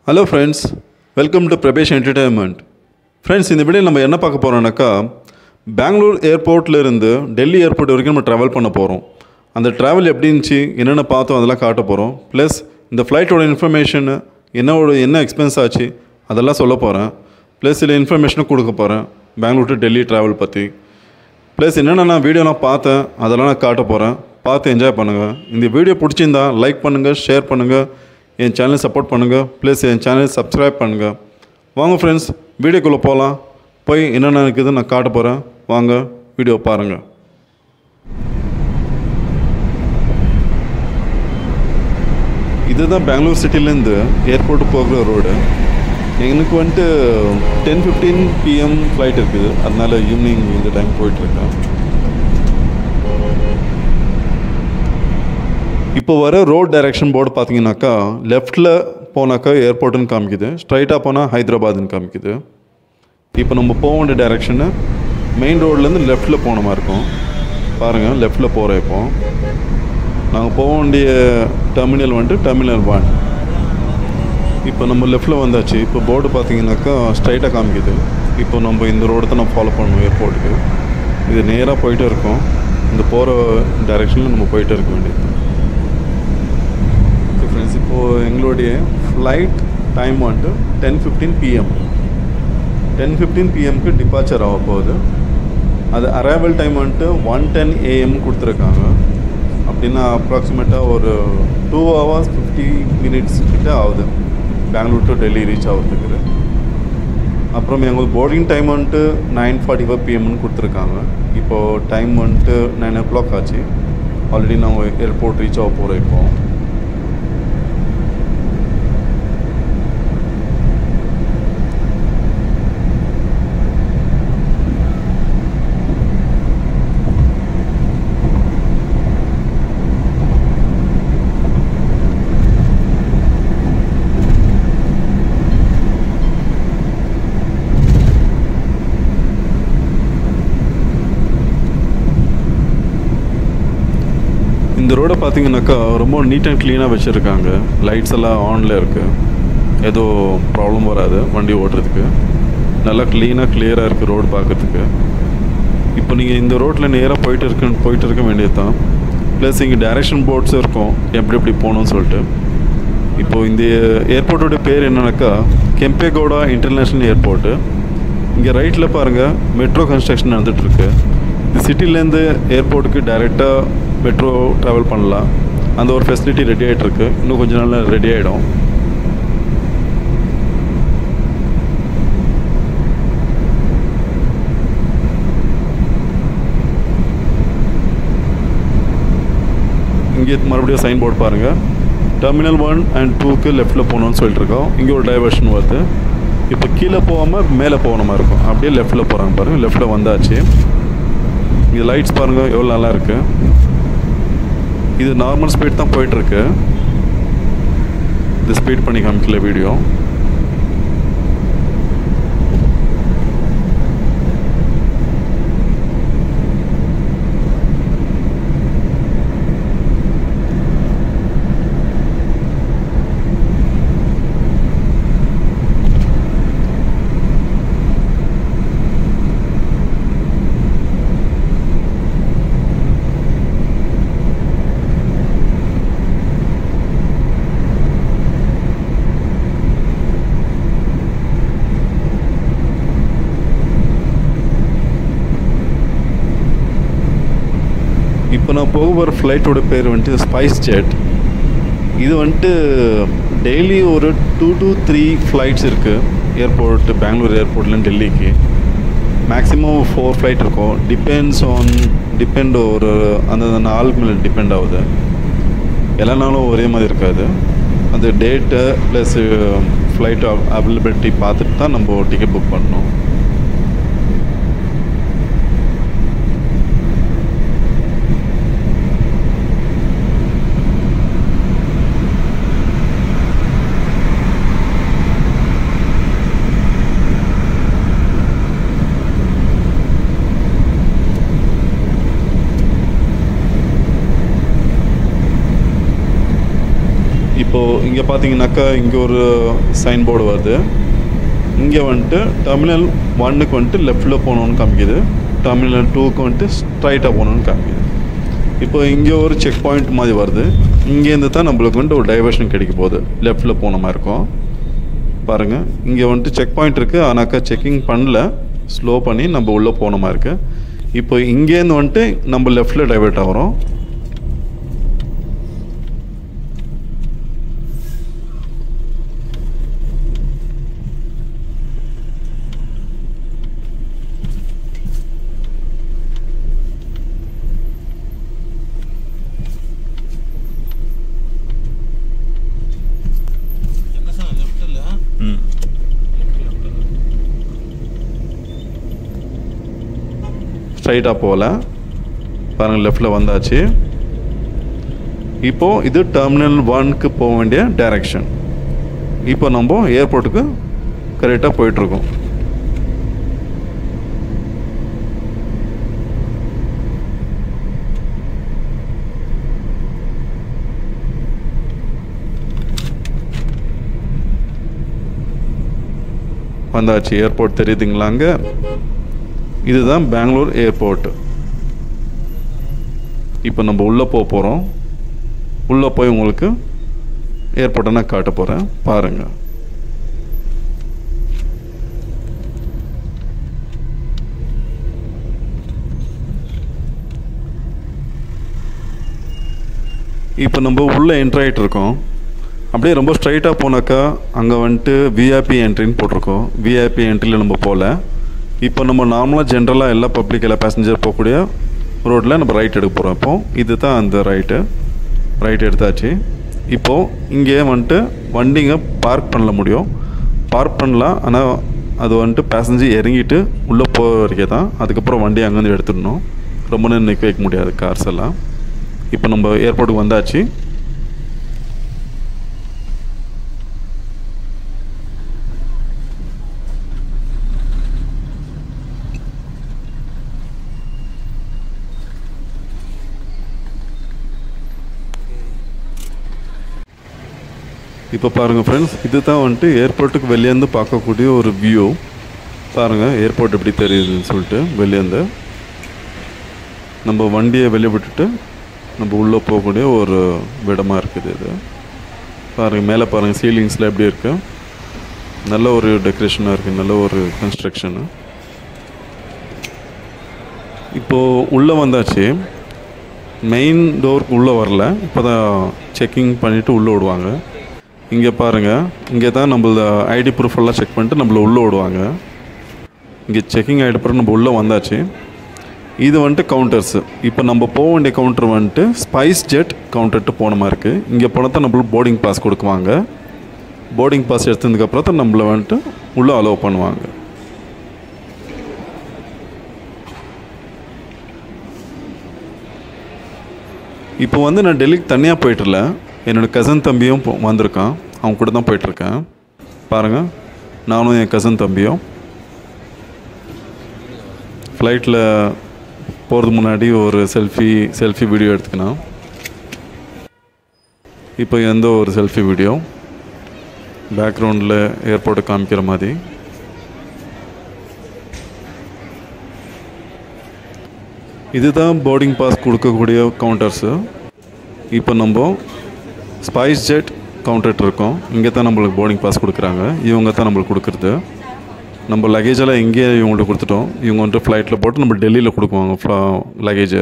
hello friends welcome to Prabesh entertainment friends இந்த video நம்ம என்ன பார்க்க போகிறோம்னாக்கா பெங்களூர் ஏர்போர்ட்ல இருந்து டெல்லி ஏர்போர்ட் வரைக்கும் நம்ம ட்ராவல் பண்ண போகிறோம் அந்த ட்ராவல் எப்படி இருந்துச்சு என்னென்ன பார்த்தோம் அதெல்லாம் காட்ட போகிறோம் ப்ளஸ் இந்த ஃப்ளைட்டோட இன்ஃபர்மேஷன் என்னோட என்ன எக்ஸ்பென்ஸ் ஆச்சு அதெல்லாம் சொல்ல போகிறேன் ப்ளஸ் சில இன்ஃபர்மேஷனும் கொடுக்க போகிறேன் பெங்களூர் டு டெல்லி ட்ராவல் பற்றி ப்ளஸ் என்னென்ன நான் வீடியோலாம் பார்த்தேன் அதெல்லாம் நான் காட்ட போகிறேன் பார்த்து என்ஜாய் பண்ணுங்கள் இந்த வீடியோ பிடிச்சிருந்தா லைக் பண்ணுங்கள் ஷேர் பண்ணுங்கள் என் சேனல் சப்போர்ட் பண்ணுங்கள் ப்ளஸ் என் சேனல் சப்ஸ்கிரைப் பண்ணுங்கள் வாங்க ஃப்ரெண்ட்ஸ் வீடியோக்குள்ளே போகலாம் போய் என்னென்ன இருக்குது நான் காட்ட போகிறேன் வாங்க வீடியோ பாருங்கள் இதுதான் பெங்களூர் சிட்டிலேருந்து ஏர்போர்ட்டு போகிற ரோடு எனக்கு வந்துட்டு டென் ஃபிஃப்டீன் பிஎம் ஃப்ளைட் இருக்குது அதனால ஈவினிங் இந்த டைம் போயிட்டுருக்கேன் இப்போ வர ரோட் டைரக்ஷன் போர்டு பார்த்தீங்கன்னாக்கா லெஃப்ட்டில் போனாக்கா ஏர்போர்ட்டுன்னு காமிக்குது ஸ்ட்ரைட்டாக போனால் ஹைதராபாத்னு காமிக்குது இப்போ நம்ம போக வேண்டிய டைரக்ஷனு மெயின் ரோட்லேருந்து லெஃப்ட்டில் போன மாதிரி இருக்கும் பாருங்கள் லெஃப்ட்டில் போகிறோம் இப்போ நாங்கள் போக வேண்டிய டெர்மினல் வந்துட்டு டெர்மினல் ஒன் இப்போ நம்ம லெஃப்ட்டில் வந்தாச்சு இப்போ போர்டு பார்த்தீங்கன்னாக்கா ஸ்ட்ரைட்டாக காமிக்குது இப்போ நம்ம இந்த ரோடு தான் நம்ம ஃபாலோ பண்ணுவோம் ஏர்போர்ட்டுக்கு இது நேராக போயிட்டே இருக்கோம் இந்த போகிற டைரெக்ஷனில் நம்ம போயிட்டே இருக்க வேண்டியது ஓகே ஃப்ரெண்ட்ஸ் இப்போது எங்களுடைய ஃப்ளைட் டைம் வந்துட்டு ten fifteen PM ten fifteen பிஎம்க்கு டிபார்ச்சர் ஆக போகுது அது அரைவல் டைம் வந்துட்டு ஒன் டென் ஏஎம் கொடுத்துருக்காங்க அப்படின்னா அப்ராக்சிமேட்டாக ஒரு டூ ஹவர்ஸ் ஃபிஃப்டி மினிட்ஸ் கிட்ட ஆகுது பெங்களூர் டு டெல்லி ரீச் ஆகிறதுக்கு அப்புறம் எங்களுக்கு போர்டிங் டைம் வந்துட்டு நைன் ஃபார்ட்டி ஃபைவ் பிஎம்னு கொடுத்துருக்காங்க இப்போது டைம் வந்துட்டு நைன் ஓ கிளாக் ஆச்சு ஆல்ரெடி நாங்கள் ஏர்போர்ட் ரீச் ஆக போகிறோம் இப்போ இந்த ரோடை பார்த்தீங்கன்னாக்கா ரொம்ப நீட் அண்ட் க்ளீனாக வச்சுருக்காங்க லைட்ஸ் எல்லாம் ஆனில் இருக்குது ஏதோ ப்ராப்ளம் வராது வண்டி ஓட்டுறதுக்கு நல்லா க்ளீனாக கிளியராக இருக்குது ரோடு பார்க்கறதுக்கு இப்போ நீங்கள் இந்த ரோட்டில் நேராக போயிட்டு இருக்க போயிட்டு இருக்க வேண்டியது தான் ப்ளஸ் இங்கே டைரக்ஷன் போர்ட்ஸும் இருக்கும் எப்படி எப்படி போகணும்னு சொல்லிட்டு இப்போது இந்த ஏர்போர்ட்டோட பேர் என்னன்னாக்கா கெம்பேகவுடா இன்டர்நேஷ்னல் ஏர்போர்ட்டு இங்கே ரைட்டில் பாருங்கள் மெட்ரோ கன்ஸ்ட்ரக்ஷன் நடந்துகிட்ருக்கு இந்த சிட்டிலேருந்து ஏர்போர்ட்டுக்கு டைரெக்டாக மெட்ரோ ட்ராவல் பண்ணலாம் அந்த ஒரு ஃபெசிலிட்டி ரெடி ஆகிட்டுருக்கு இன்னும் கொஞ்ச நாளில் ரெடி ஆகிடும் இங்கே மறுபடியும் சைன் போர்டு பாருங்கள் டெர்மினல் ஒன் அண்ட் டூக்கு லெஃப்ட்டில் போகணுன்னு சொல்லிட்டு இருக்கோம் இங்கே ஒரு டைவர்ஷன் வருது இப்போ கீழே போகாமல் மேலே போகணுமா இருக்கும் அப்படியே லெஃப்ட்டில் போகிறாங்க பாருங்கள் லெஃப்ட்டில் வந்தாச்சு இங்கே லைட்ஸ் பாருங்கள் எவ்வளோ நல்லா இருக்குது இது நார்மல் ஸ்பீட் தான் போயிட்டுருக்கு இது ஸ்பீட் பண்ணி காமிக்கல வீடியோ இப்போ நான் போக போகிற ஃப்ளைட்டோட பேர் வந்துட்டு ஸ்பைஸ் ஜெட் இது வந்துட்டு டெய்லி ஒரு டூ டு த்ரீ ஃப்ளைட்ஸ் இருக்குது ஏர்போர்ட் பெங்களூர் ஏர்போர்ட்லேருந்து டெல்லிக்கு மேக்ஸிமம் ஃபோர் ஃப்ளைட் இருக்கும் டிபெண்ட்ஸ் ஆன் டிபெண்ட் ஒரு அந்த நாள் மேலே டிபெண்ட் ஆகுது எல்லா நாளும் ஒரே மாதிரி இருக்காது அந்த டேட்டு ப்ளஸ் ஃப்ளைட் அவைலபிலிட்டி பார்த்துட்டு தான் நம்ம டிக்கெட் புக் பண்ணணும் இப்போது இங்கே பார்த்தீங்கன்னாக்கா இங்கே ஒரு சைன் போர்டு வருது இங்கே வந்துட்டு டெர்மினல் ஒன்னுக்கு வந்துட்டு லெஃப்ட்டில் போகணுன்னு காமிக்குது டெர்மினல் டூக்கு வந்துட்டு ஸ்ட்ரைட்டாக போகணுன்னு காமிக்குது இப்போ இங்கே ஒரு செக் பாயிண்ட் மாதிரி வருது இங்கேருந்து தான் நம்மளுக்கு வந்துட்டு ஒரு டைவர்ஷன் கிடைக்க போகுது லெஃப்ட்டில் போன மாதிரி இருக்கும் பாருங்கள் இங்கே வந்துட்டு செக் பாயிண்ட் இருக்குது ஆனாக்கா செக்கிங் பண்ணல ஸ்லோ பண்ணி நம்ம உள்ளே போன மாதிரி இருக்குது இப்போ இங்கேருந்து வந்துட்டு நம்ம லெஃப்ட்டில் டைவர்ட் ஆகிறோம் ம் ஸ்ட்ரைட்டாக போகல பாருங்கள் லெஃப்டில் வந்தாச்சு இப்போது இது டெர்மினல் ஒன்க்கு போக வேண்டிய டைரக்ஷன் இப்போ நம்ம ஏர்போர்ட்டுக்கு கரெக்டாக போயிட்டுருக்கோம் வந்தாச்சு ஏர்போர்ட் தெரியுதுங்களா அங்கே இதுதான் பெங்களூர் ஏர்போர்ட் இப்போ நம்ம உள்ளே போக போகிறோம் உள்ளே போய் உங்களுக்கு ஏர்போர்ட்டை நான் காட்ட போகிறேன் பாருங்கள் இப்போ நம்ம உள்ளே என்ட்ரு ஆகிட்டு இருக்கோம் அப்படியே ரொம்ப ஸ்ட்ரைட்டாக போனாக்கா அங்கே வந்துட்டு விஐபி என்ட்ரின்னு போட்டிருக்கோம் விஐபி என்ட்ரியில் நம்ம போகல இப்போ நம்ம நார்மலாக ஜென்ரலாக எல்லா பப்ளிக் எல்லா பேசஞ்சர் போகக்கூடிய ரோட்டில் நம்ம ரைட் எடுக்க போகிறோம் இப்போ இது தான் அந்த ரைட்டு ரைட் எடுத்தாச்சு இப்போது இங்கே வந்துட்டு வண்டிங்க பார்க் பண்ணல முடியும் பார்க் பண்ணலாம் ஆனால் அது வந்துட்டு பேசஞ்சர் இறங்கிட்டு உள்ளே போக வரைக்கும் தான் அதுக்கப்புறம் வண்டி அங்கேருந்து எடுத்துடணும் ரொம்ப நேரம் நிற்க வைக்க முடியாது கார்ஸ் எல்லாம் இப்போ நம்ம ஏர்போர்ட்டுக்கு வந்தாச்சு இப்போ பாருங்கள் ஃப்ரெண்ட்ஸ் இது தான் வந்துட்டு ஏர்போர்ட்டுக்கு வெளியேருந்து பார்க்கக்கூடிய ஒரு வியூ பாருங்கள் ஏர்போர்ட் எப்படி தெரியுதுன்னு சொல்லிட்டு வெளியேருந்து நம்ம வண்டியை வெளியே விட்டுட்டு நம்ம உள்ளே போகக்கூடிய ஒரு விடமாக இருக்குது இது பாருங்கள் மேலே பாருங்கள் சீலிங்ஸில் எப்படி இருக்கு நல்ல ஒரு டெக்கரேஷனாக இருக்குது நல்ல ஒரு கன்ஸ்ட்ரக்ஷனு இப்போது உள்ளே வந்தாச்சு மெயின் டோருக்கு உள்ளே வரல இப்போ தான் செக்கிங் பண்ணிவிட்டு உள்ளே விடுவாங்க இங்கே பாருங்கள் இங்கே தான் நம்மள ஐடி ப்ரூஃப் எல்லாம் செக் பண்ணிட்டு நம்மள உள்ளே விடுவாங்க இங்கே செக்கிங் ஆகிட்ட பிறகு நம்ம உள்ளே வந்தாச்சு இது வந்துட்டு கவுண்டர்ஸு இப்போ நம்ம போக வேண்டிய கவுண்டர் வந்துட்டு ஸ்பைஸ் ஜெட் கவுண்டர்ட்டு போன மாதிரி இருக்குது இங்கே போனால் தான் நம்மளுக்கு போர்டிங் பாஸ் கொடுக்குவாங்க போர்டிங் பாஸ் எடுத்ததுக்கப்புறம் தான் நம்மளை வந்துட்டு உள்ளே அலோவ் பண்ணுவாங்க இப்போ வந்து நான் டெல்லிக்கு தனியாக போயிட்டுல என்னோடய கசன் தம்பியும் போ- வந்திருக்கான் அவன் கூட தான் போயிட்டுருக்கேன் பாருங்கள் நானும் என் கசன் தம்பியும் ஃப்ளைட்டில் போகிறதுக்கு முன்னாடி ஒரு செல்ஃபி செல்ஃபி வீடியோ எடுத்துக்கினோம் இப்போ எந்த ஒரு செல்ஃபி வீடியோ பேக்ரவுண்டில் ஏர்போர்ட்டை காமிக்கிற மாதிரி இதுதான் போர்டிங் பாஸ் கொடுக்கக்கூடிய கவுண்டர்ஸு இப்போ நம்ம ஸ்பைஸ் ஜெட் கவுண்டர் இருக்கோம் இங்கே தான் நம்மளுக்கு போர்டிங் பாஸ் கொடுக்குறாங்க இவங்க தான் நம்மளுக்கு கொடுக்குறது நம்ம லக்கேஜ் எல்லாம் இங்கேயே இவங்கள்ட்ட கொடுத்துட்டோம் இவங்க வந்துட்டு ஃப்ளைட்டில் போட்டு நம்ம டெல்லியில் கொடுக்குவாங்க ஃப்ளா லக்கேஜை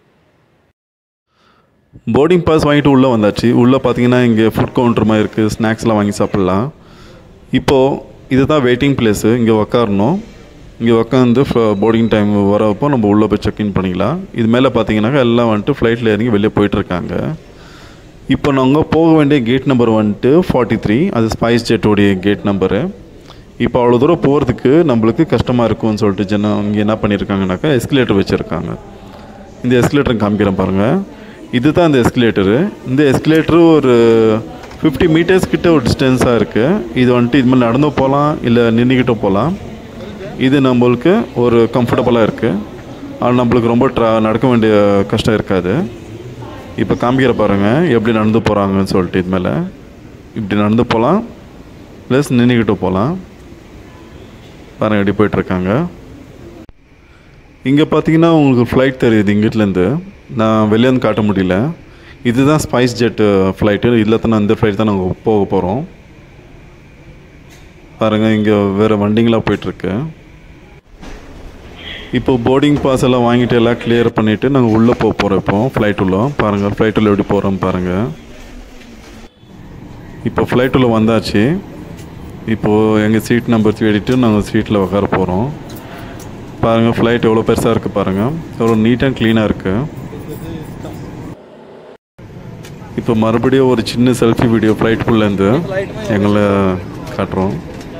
போர்டிங் பாஸ் வாங்கிட்டு உள்ளே வந்தாச்சு உள்ளே பார்த்தீங்கன்னா இங்கே ஃபுட் கவுண்டர் மாதிரி இருக்குது ஸ்நாக்ஸ்லாம் வாங்கி சாப்பிட்லாம் இப்போது இதுதான் வெயிட்டிங் பிளேஸு இங்கே உக்காரணும் இங்கே உக்காந்து போர்டிங் டைம் வரப்போ நம்ம உள்ளே போய் செக்இன் பண்ணிக்கலாம் இது மேலே பார்த்தீங்கன்னாக்கா எல்லாம் வந்துட்டு ஃப்ளைட்டில் இறங்கி வெளியே போயிட்டுருக்காங்க இப்போ நாங்கள் போக வேண்டிய கேட் நம்பர் வந்துட்டு ஃபார்ட்டி த்ரீ அது ஸ்பைஸ் ஜெட்டோடைய கேட் நம்பரு இப்போ அவ்வளோ தூரம் போகிறதுக்கு நம்மளுக்கு கஷ்டமாக இருக்கும்னு சொல்லிட்டு ஜன இங்கே என்ன பண்ணியிருக்காங்கனாக்கா எஸ்கலேட்டர் வச்சுருக்காங்க இந்த எஸ்கலேட்டர் காமிக்கிறேன் பாருங்கள் இதுதான் இந்த எஸ்கலேட்டரு இந்த எஸ்கலேட்டரு ஒரு ஃபிஃப்டி மீட்டர்ஸ் கிட்ட ஒரு டிஸ்டன்ஸாக இருக்குது இது வந்துட்டு இது மாதிரி நடந்து போகலாம் இல்லை நின்றுக்கிட்டு போகலாம் இது நம்மளுக்கு ஒரு கம்ஃபர்டபுளாக இருக்குது ஆனால் நம்மளுக்கு ரொம்ப ட்ரா நடக்க வேண்டிய கஷ்டம் இருக்காது இப்போ காமிக்கிற பாருங்கள் எப்படி நடந்து போகிறாங்கன்னு சொல்லிட்டு இது மேலே இப்படி நடந்து போகலாம் ப்ளஸ் நின்றுக்கிட்டு போகலாம் பாருங்கள் எப்படி போயிட்டுருக்காங்க இங்கே பார்த்தீங்கன்னா உங்களுக்கு ஃப்ளைட் தெரியுது இங்கிட்டலேருந்து நான் வெளியேருந்து காட்ட முடியல இதுதான் ஸ்பைஸ் ஜெட்டு ஃப்ளைட்டு இதில் தான் இந்த ஃப்ளைட் தான் நாங்கள் போக போகிறோம் பாருங்கள் இங்கே வேறு வண்டிங்களாக போயிட்டுருக்கு இப்போ போர்டிங் பாஸ் எல்லாம் வாங்கிட்டு எல்லாம் கிளியர் பண்ணிவிட்டு நாங்கள் உள்ளே போக போகிறோம் இப்போ ஃப்ளைட் உள்ள பாருங்கள் ஃப்ளைட் உள்ள எப்படி போகிறோம் பாருங்கள் இப்போ ஃப்ளைட் உள்ள வந்தாச்சு இப்போது எங்கள் சீட் நம்பர் தேடிட்டு நாங்கள் சீட்டில் உட்கார போகிறோம் பாருங்கள் ஃப்ளைட் எவ்வளோ பெருசாக இருக்குது பாருங்கள் எவ்வளோ நீட் அண்ட் க்ளீனாக இருக்குது இப்போ மறுபடியும் ஒரு சின்ன செல்ஃபி வீடியோ ஃப்ளைட்டுக்குள்ளேருந்து எங்களை காட்டுறோம்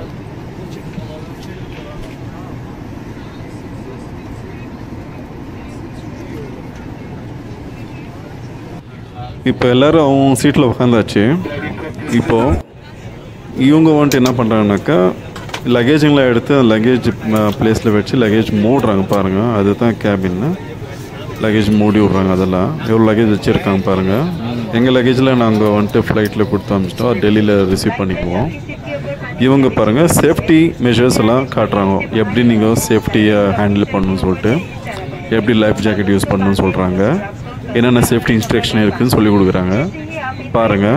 இப்போ எல்லோரும் அவங்க சீட்டில் உட்காந்தாச்சு இப்போது இவங்க வந்துட்டு என்ன பண்ணுறாங்கனாக்கா லக்கேஜுங்களை எடுத்து லக்கேஜ் பிளேஸில் வச்சு லக்கேஜ் மூடுறாங்க பாருங்கள் அதுதான் கேபின்னு லக்கேஜ் மூடி விட்றாங்க அதெல்லாம் எவ்வளோ லக்கேஜ் வச்சுருக்காங்க பாருங்கள் எங்கள் லக்கேஜில் நாங்கள் வந்துட்டு ஃப்ளைட்டில் கொடுத்து அனுப்பிச்சிட்டோம் டெல்லியில் ரிசீவ் பண்ணிக்குவோம் இவங்க பாருங்கள் சேஃப்டி மெஷர்ஸ் எல்லாம் காட்டுறாங்க எப்படி நீங்கள் சேஃப்டியை ஹேண்டில் பண்ணணும்னு சொல்லிட்டு எப்படி லைஃப் ஜாக்கெட் யூஸ் பண்ணணும்னு சொல்கிறாங்க என்னென்ன சேஃப்டி இன்ஸ்ட்ரக்ஷன் இருக்குதுன்னு சொல்லி கொடுக்குறாங்க பாருங்கள்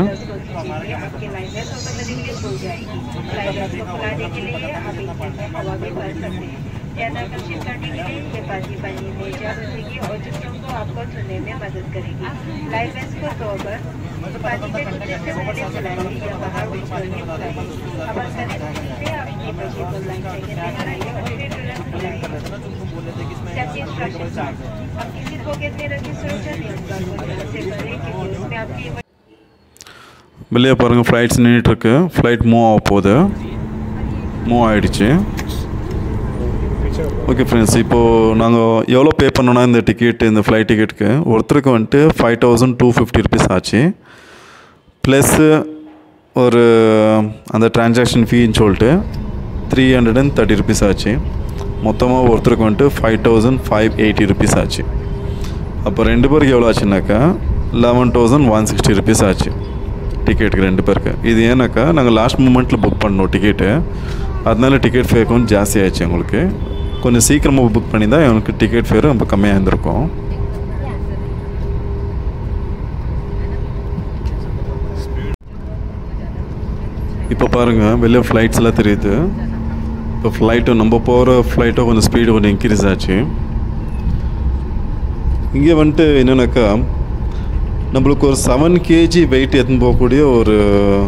आकर्षित करने के लिए ये बाजी पानी में जा बचेगी और जिसमें को आपको चुनने में मदद करेगी लाइफ वेस्ट को दो बार बाजी के टूटने से पहले चलाइए या बाहर बीच करके उठाइए अमल करने से आपकी बची को लाइन चाहिए लगाइए और फिर तुरंत हिलाइए सेफ्टी इंस्ट्रक्शन आप किसी पॉकेट में रखी सुरक्षा नियम का ध्यान से करें क्योंकि उसमें आपकी வெளியே பாருங்கள் ஃப்ளைட்ஸ் நின்றுட்டுருக்கு ஃப்ளைட் மூவ் ஆக போகுது மூவ் ஆகிடுச்சு ஓகே ஃப்ரெண்ட்ஸ் இப்போது நாங்கள் எவ்வளோ பே பண்ணோன்னா இந்த டிக்கெட் இந்த ஃப்ளைட் டிக்கெட்டுக்கு ஒருத்தருக்கு வந்துட்டு five thousand two fifty rupees ஆச்சு ப்ளஸ்ஸு ஒரு அந்த டிரான்சாக்ஷன் ஃபீன்னு சொல்லிட்டு three hundred and thirty rupees ஆச்சு மொத்தமாக ஒருத்தருக்கு வந்துட்டு five thousand five eighty rupees ஆச்சு அப்போ ரெண்டு பேருக்கு எவ்வளோ ஆச்சுனாக்கா eleven thousand one sixty rupees ஆச்சு டிக்கெட்டுக்கு ரெண்டு பேருக்கு இது ஏன்னாக்கா நாங்கள் லாஸ்ட் மூமெண்ட்டில் புக் பண்ணோம் டிக்கெட்டு அதனால டிக்கெட் ஃபேர் கொஞ்சம் ஜாஸ்தி ஆயிடுச்சு எங்களுக்கு கொஞ்சம் சீக்கிரமாக புக் பண்ணியிருந்தா எனக்கு டிக்கெட் ஃபேர் ரொம்ப கம்மியாக இருந்திருக்கும் இப்போ பாருங்கள் வெளியே ஃப்ளைட்ஸ் எல்லாம் தெரியுது இப்போ ஃப்ளைட்டும் நம்ம போகிற ஃப்ளைட்டும் கொஞ்சம் ஸ்பீடு கொஞ்சம் இன்க்ரீஸ் ஆச்சு இங்கே வந்துட்டு என்னென்னாக்கா நம்மளுக்கு ஒரு செவன் கேஜி வெயிட் எடுத்துன்னு போகக்கூடிய ஒரு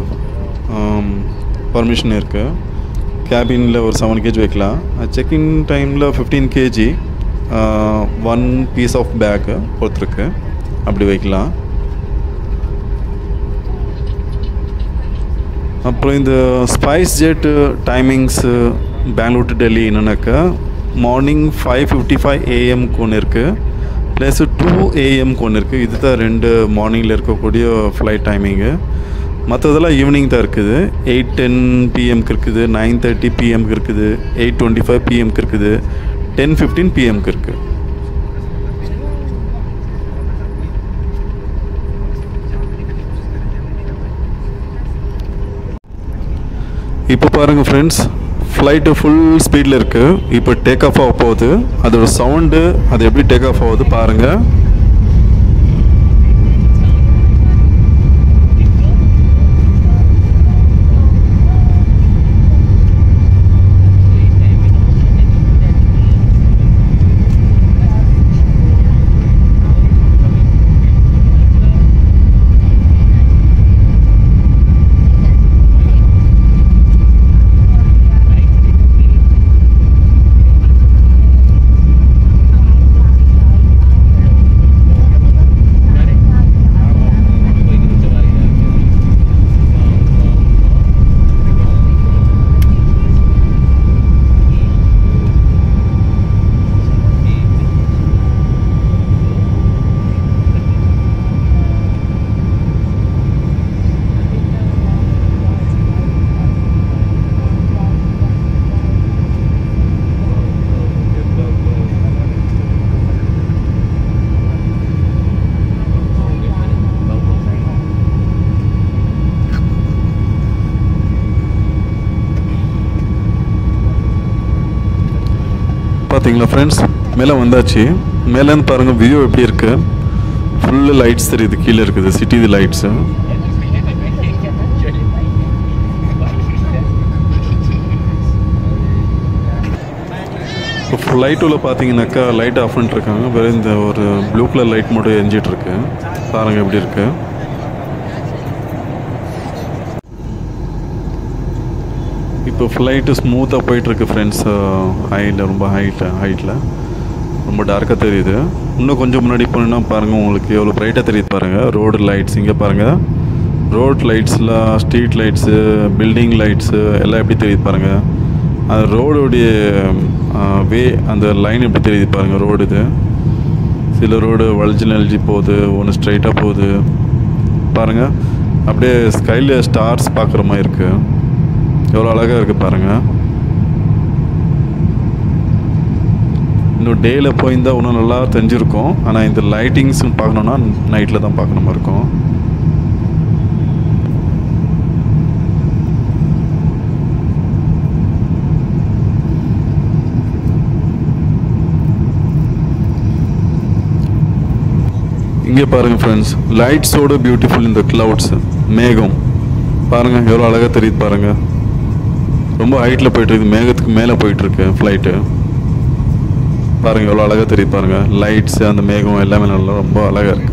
பர்மிஷன் இருக்குது கேபினில் ஒரு செவன் கேஜி வைக்கலாம் செக்இன் டைமில் fifteen KG one piece of bag ஒருத்தருக்கு அப்படி வைக்கலாம் அப்புறம் இந்த spice jet timings Bangalore to Delhi என்னன்னாக்கா மார்னிங் ஃபைவ் ஃபிஃப்டி ஃபைவ் ஏஎம்க்கு ஒன்று இருக்குது ப்ளஸ் டூ ஏஎம்க்கு ஒன்று இருக்குது இது தான் ரெண்டு மார்னிங்கில் இருக்கக்கூடிய ஃப்ளைட் டைமிங்கு மற்றதெல்லாம் ஈவினிங் தான் இருக்குது எயிட் டென் பிஎம்க்கு இருக்குது நைன் தேர்ட்டி பிஎம்க்கு இருக்குது எயிட் டுவெண்ட்டி ஃபைவ் பிஎம்க்கு இருக்குது டென் ஃபிஃப்டீன் பிஎம்க்கு இருக்குது இப்போ பாருங்கள் ஃப்ரெண்ட்ஸ் ஃப்ளைட்டு ஃபுல் ஸ்பீடில் இருக்குது இப்போ டேக் ஆஃப் ஆக போகுது அதோட சவுண்டு அது எப்படி டேக் ஆஃப் ஆகுது பாருங்கள் பார்த்தீங்களா ஃப்ரெண்ட்ஸ் மேலே வந்தாச்சு மேலேருந்து பாருங்கள் வியூ எப்படி இருக்கு ஃபுல்லு லைட்ஸ் தெரியுது கீழே இருக்குது சிட்டி லைட்ஸு இப்போ ஃப்ளைட் உள்ள பார்த்தீங்கன்னாக்கா லைட் ஆஃப் பண்ணிட்டுருக்காங்க வெறும் இந்த ஒரு ப்ளூ கலர் லைட் மட்டும் எரிஞ்சிட்டு இருக்கு பாருங்கள் எப்படி இருக்கு இப்போ ஃப்ளைட்டு ஸ்மூத்தாக போயிட்டுருக்கு ஃப்ரெண்ட்ஸ் ஹைட்டில் ரொம்ப ஹைட்டில் ஹைட்டில் ரொம்ப டார்க்காக தெரியுது இன்னும் கொஞ்சம் முன்னாடி போனீங்கன்னா பாருங்கள் உங்களுக்கு எவ்வளோ பிரைட்டாக தெரியுது பாருங்கள் ரோடு லைட்ஸ் இங்கே பாருங்கள் ரோட் லைட்ஸில் ஸ்ட்ரீட் லைட்ஸு பில்டிங் லைட்ஸு எல்லாம் எப்படி தெரியுது பாருங்கள் அந்த ரோடுடைய வே அந்த லைன் எப்படி தெரியுது பாருங்கள் ரோடு இது சில ரோடு வளைஞ்சு நெளிஞ்சு போகுது ஒன்று ஸ்ட்ரைட்டாக போகுது பாருங்கள் அப்படியே ஸ்கையில் ஸ்டார்ஸ் பார்க்குற மாதிரி இருக்குது எவ்வளோ அழகாக இருக்குது பாருங்கள் இன்னும் டேயில் போயிருந்தால் இன்னும் நல்லா தெரிஞ்சிருக்கும் ஆனால் இந்த லைட்டிங்ஸ் பார்க்கணுன்னா நைட்டில் தான் பார்க்குற மாதிரி இருக்கும் இங்கே பாருங்கள் ஃப்ரெண்ட்ஸ் லைட்ஸோட பியூட்டிஃபுல் இந்த கிளவுட்ஸ் மேகம் பாருங்கள் எவ்வளோ அழகாக தெரியுது பாருங்கள் ரொம்ப ஹைட்டில் போயிட்டுருக்கு மேகத்துக்கு மேலே போயிட்டுருக்கு ஃப்ளைட்டு பாருங்கள் எவ்வளோ அழகாக தெரியுது பாருங்கள் லைட்ஸு அந்த மேகம் எல்லாமே நல்லா ரொம்ப அழகாக இருக்குது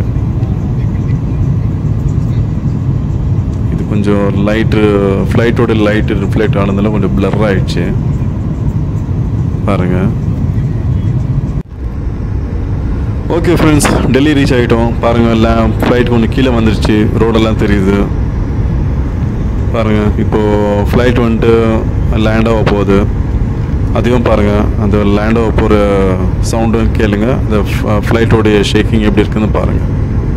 இது கொஞ்சம் லைட்டு ஃப்ளைட்டோட லைட்டு ரிஃப்ளெக்ட் ஆனதுனால கொஞ்சம் பிளர் ஆயிடுச்சு பாருங்கள் ஓகே ஃப்ரெண்ட்ஸ் டெல்லி ரீச் ஆகிட்டோம் பாருங்கள் எல்லாம் ஃப்ளைட் கொஞ்சம் கீழே வந்துருச்சு ரோடெல்லாம் தெரியுது பாருங்கள் இப்போது ஃப்ளைட் வந்துட்டு லேண்ட் ஆக போகுது அதையும் பாருங்கள் அந்த லேண்ட் ஆக போகிற சவுண்டும் கேளுங்க அந்த ஃப்ளைட்டோடைய ஷேக்கிங் எப்படி இருக்குன்னு பாருங்கள்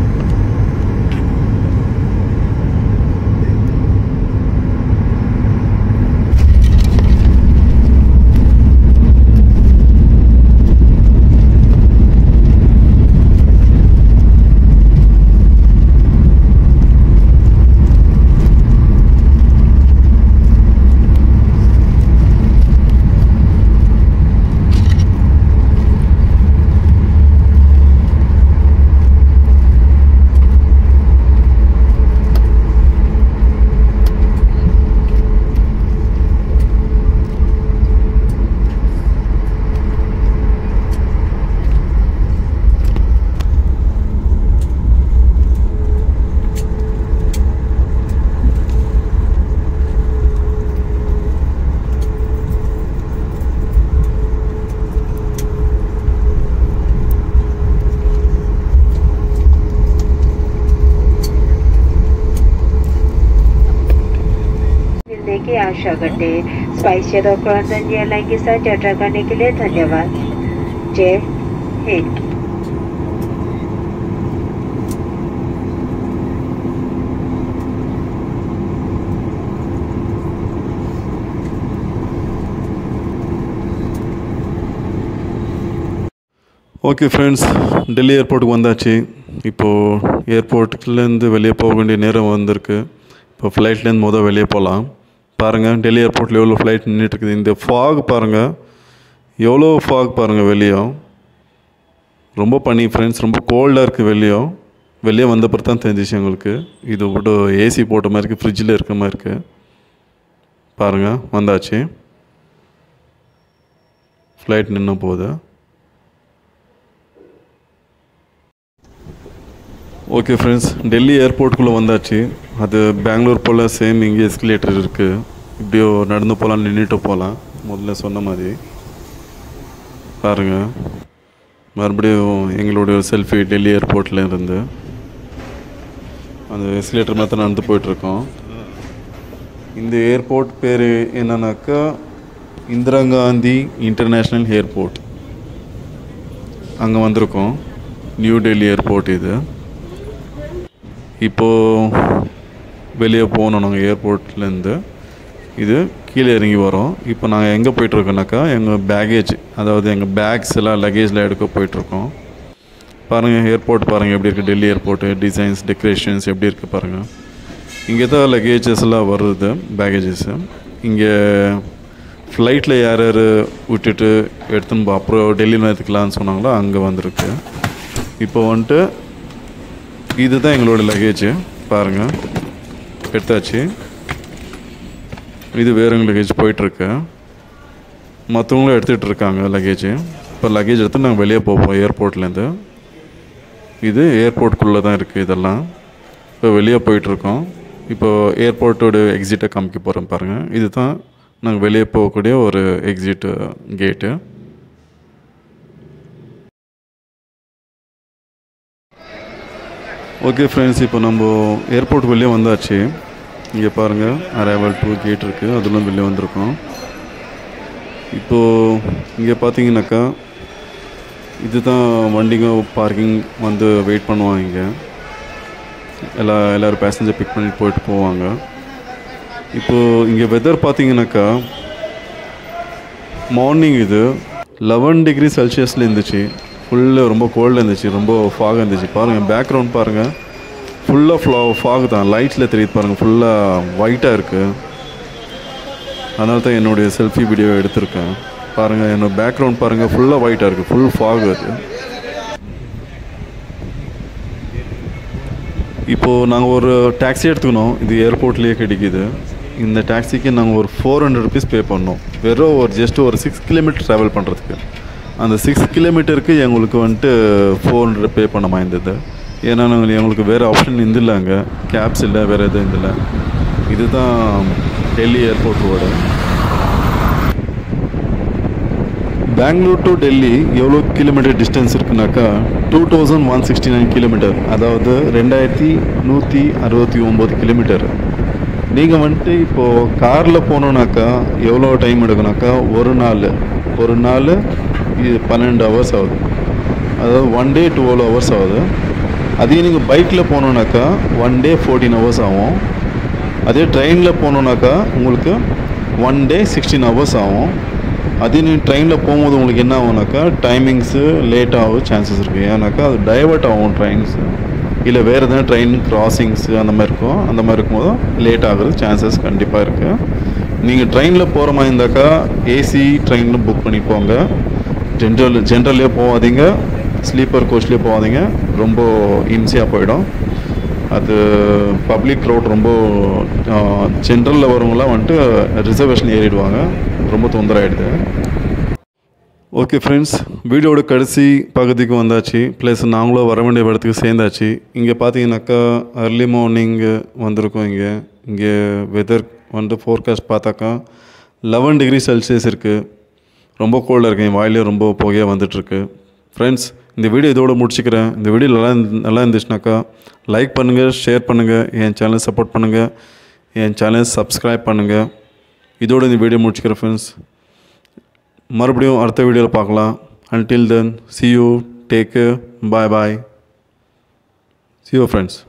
मिलने की आशा करते हैं स्पाइस जेट और क्रॉन्सन एयरलाइन के साथ यात्रा करने के लिए धन्यवाद जय हिंद ஓகே ஃப்ரெண்ட்ஸ் டெல்லி ஏர்போர்ட்டுக்கு வந்தாச்சு இப்போது ஏர்போர்ட்டுலேருந்து வெளியே போக வேண்டிய நேரம் வந்திருக்கு இப்போ ஃப்ளைட்லேருந்து மொதல் வெளியே போகலாம் பாருங்கள் டெல்லி ஏர்போர்ட்டில் எவ்வளோ ஃப்ளைட் நின்றுட்டுருக்குது இந்த ஃபாக் பாருங்கள் எவ்வளோ ஃபாக் பாருங்கள் வெளியே ரொம்ப பனி ஃப்ரெண்ட்ஸ் ரொம்ப கோல்டாக இருக்குது வெளியே வெளியே வந்த பிறகு தான் தெரிஞ்சிச்சு எங்களுக்கு இது விட்டு ஏசி போட்ட மாதிரி இருக்குது ஃப்ரிட்ஜில் இருக்க மாதிரி இருக்குது பாருங்கள் வந்தாச்சு ஃப்ளைட் நின்று போகுது ஓகே ஃப்ரெண்ட்ஸ் டெல்லி ஏர்போர்ட்டுக்குள்ளே வந்தாச்சு அது பெங்களூர் போல் சேம் இங்கே எஸ்கலேட்டர் இருக்குது இப்படியோ நடந்து போகலாம் நின்றுட்டு போகலாம் முதல்ல சொன்ன மாதிரி பாருங்கள் மறுபடியும் எங்களுடைய செல்ஃபி டெல்லி ஏர்போர்ட்டில் இருந்து அந்த எஸ்கலேட்டர் மாதிரி நடந்து போயிட்டுருக்கோம் இந்த ஏர்போர்ட் பேர் என்னன்னாக்கா இந்திரா காந்தி இன்டர்நேஷ்னல் ஏர்போர்ட் அங்கே வந்திருக்கோம் நியூ டெல்லி ஏர்போர்ட் இது இப்போது வெளியே போகணும் நாங்கள் ஏர்போர்ட்லேருந்து இது கீழே இறங்கி வரோம் இப்போ நாங்கள் எங்கே போயிட்டுருக்கோம்னாக்கா எங்கள் பேகேஜ் அதாவது எங்கள் பேக்ஸ் எல்லாம் லக்கேஜில் எடுக்க போயிட்டுருக்கோம் பாருங்கள் ஏர்போர்ட் பாருங்கள் எப்படி இருக்குது டெல்லி ஏர்போர்ட்டு டிசைன்ஸ் டெக்கரேஷன்ஸ் எப்படி இருக்குது பாருங்கள் இங்கே தான் லக்கேஜஸ் எல்லாம் வருது பேகேஜஸ்ஸு இங்கே ஃப்ளைட்டில் யார் யார் விட்டுட்டு எடுத்துன்னு போ அப்புறம் டெல்லியில் எடுத்துக்கலான்னு சொன்னாங்களோ அங்கே வந்திருக்கு இப்போ வந்துட்டு இதுதான் எங்களோட லக்கேஜ் பாருங்கள் எடுத்தாச்சு இது வேறு லக்கேஜ் போயிட்டுருக்கு மற்றவங்களும் எடுத்துகிட்டு இருக்காங்க லக்கேஜ் இப்போ லக்கேஜ் எடுத்து நாங்கள் வெளியே போவோம் ஏர்போர்ட்லேருந்து இது ஏர்போர்ட்டுக்குள்ளே தான் இருக்குது இதெல்லாம் இப்போ வெளியே போயிட்டுருக்கோம் இப்போ ஏர்போர்ட்டோட எக்ஸிட்டை காமிக்க போகிறோம் பாருங்கள் இதுதான் நாங்கள் வெளியே போகக்கூடிய ஒரு எக்ஸிட் கேட்டு ஓகே ஃப்ரெண்ட்ஸ் இப்போ நம்ம ஏர்போர்ட் வெளியே வந்தாச்சு இங்கே பாருங்கள் அரைவல் டூ கேட் இருக்குது அதெல்லாம் வெளியே வந்திருக்கோம் இப்போது இங்கே பார்த்தீங்கன்னாக்கா இதுதான் வண்டிங்க பார்க்கிங் வந்து வெயிட் பண்ணுவாங்க இங்கே எல்லா எல்லோரும் பேசஞ்சர் பிக் பண்ணிட்டு போயிட்டு போவாங்க இப்போது இங்கே வெதர் பார்த்தீங்கன்னாக்கா மார்னிங் இது லெவன் டிகிரி செல்சியஸில் இருந்துச்சு ஃபுல்லாக ரொம்ப கோல்டாக இருந்துச்சு ரொம்ப ஃபாகாக இருந்துச்சு பாருங்கள் பேக்ரவுண்ட் பாருங்கள் ஃபுல்லாக ஃப்ளா ஃபாக் தான் லைட்ஸில் தெரியுது பாருங்கள் ஃபுல்லாக ஒயிட்டாக இருக்குது அதனால தான் என்னுடைய செல்ஃபி வீடியோ எடுத்திருக்கேன் பாருங்கள் என்னோட பேக்ரவுண்ட் பாருங்கள் ஃபுல்லாக ஒயிட்டாக இருக்குது ஃபுல் ஃபாக் அது இப்போது நாங்கள் ஒரு டாக்ஸி எடுத்துக்கணும் இது ஏர்போர்ட்லேயே கிடைக்கிது இந்த டாக்ஸிக்கு நாங்கள் ஒரு ஃபோர் ஹண்ட்ரட் ருபீஸ் பே பண்ணோம் வெறும் ஒரு ஜஸ்ட் ஒரு சிக்ஸ் கிலோமீட்டர் ட்ராவல் பண்ணுறதுக்கு அந்த சிக்ஸ் கிலோமீட்டருக்கு எங்களுக்கு வந்துட்டு ஃபோர் ஹண்ட்ரட் பே பண்ண மாயிருந்தது ஏன்னா நாங்கள் எங்களுக்கு வேறு ஆப்ஷன் இருந்தில்ல அங்கே கேப்ஸ் இல்லை வேறு எதுவும் இருந்தில்ல இதுதான் Delhi airport road Bangalore to Delhi எவ்வளோ கிலோமீட்டர் டிஸ்டன்ஸ் இருக்குனாக்கா two thousand one sixty nine kilometre அதாவது ரெண்டாயிரத்தி நூற்றி அறுபத்தி ஒம்பது கிலோமீட்டர் நீங்கள் வந்துட்டு இப்போது காரில் போனோன்னாக்கா எவ்வளோ டைம் எடுக்குனாக்கா ஒரு நாள் ஒரு நாள் இது பன்னெண்டு ஹவர்ஸ் ஆகுது அதாவது ஒன் டே டுவெல் ஹவர்ஸ் ஆகுது அதே நீங்கள் பைக்கில் போனோன்னாக்கா ஒன் டே ஃபோர்டீன் ஹவர்ஸ் ஆகும் அதே ட்ரெயினில் போனோன்னாக்கா உங்களுக்கு ஒன் டே சிக்ஸ்டீன் ஹவர்ஸ் ஆகும் அதே நீங்கள் ட்ரெயினில் போகும்போது உங்களுக்கு என்ன ஆகும்னாக்கா டைமிங்ஸு லேட் ஆகும் சான்சஸ் இருக்குது ஏன்னாக்கா அது டைவர்ட் ஆகும் ட்ரெயின்ஸு இல்லை வேறு எதனா ட்ரெயின் கிராசிங்ஸு அந்த மாதிரி இருக்கும் அந்த மாதிரி இருக்கும்போது லேட் ஆகுறது சான்சஸ் கண்டிப்பாக இருக்குது நீங்கள் ட்ரெயினில் போகிற மாதிரி இருந்தாக்கா ஏசி ட்ரெயினில் புக் பண்ணி போங்க ஜென்ரல் ஜென்ரல்லே போகாதீங்க ஸ்லீப்பர் கோச்லேயே போகாதீங்க ரொம்ப இம்சியாக போயிடும் அது பப்ளிக் க்ரௌட் ரொம்ப ஜென்ரலில் வரவங்களாம் வந்துட்டு ரிசர்வேஷன் ஏறிடுவாங்க ரொம்ப தொந்தராயிடுது ஓகே ஃப்ரெண்ட்ஸ் வீடியோட கடைசி பகுதிக்கு வந்தாச்சு ப்ளஸ் நாங்களும் வர வேண்டிய இடத்துக்கு சேர்ந்தாச்சு இங்கே பார்த்தீங்கன்னாக்கா அர்லி மார்னிங் வந்திருக்கோம் இங்கே இங்கே வெதர் வந்து ஃபோர்காஸ்ட் பார்த்தாக்கா லெவன் டிகிரி செல்சியஸ் இருக்குது ரொம்ப கோல்டாக இருக்குது என் வாயிலே ரொம்ப புகையாக வந்துட்டுருக்கு ஃப்ரெண்ட்ஸ் இந்த வீடியோ இதோட முடிச்சுக்கிறேன் இந்த வீடியோ நல்லா இருந்து- நல்லா இருந்துச்சுனாக்கா லைக் பண்ணுங்கள் ஷேர் பண்ணுங்கள் என் சேனலை சப்போர்ட் பண்ணுங்கள் என் சேனலை சப்ஸ்கிரைப் பண்ணுங்கள் இதோட இந்த வீடியோ முடிச்சுக்கிறேன் ஃப்ரெண்ட்ஸ் மறுபடியும் அடுத்த வீடியோவில் பார்க்கலாம் until then see you take bye bye see you friends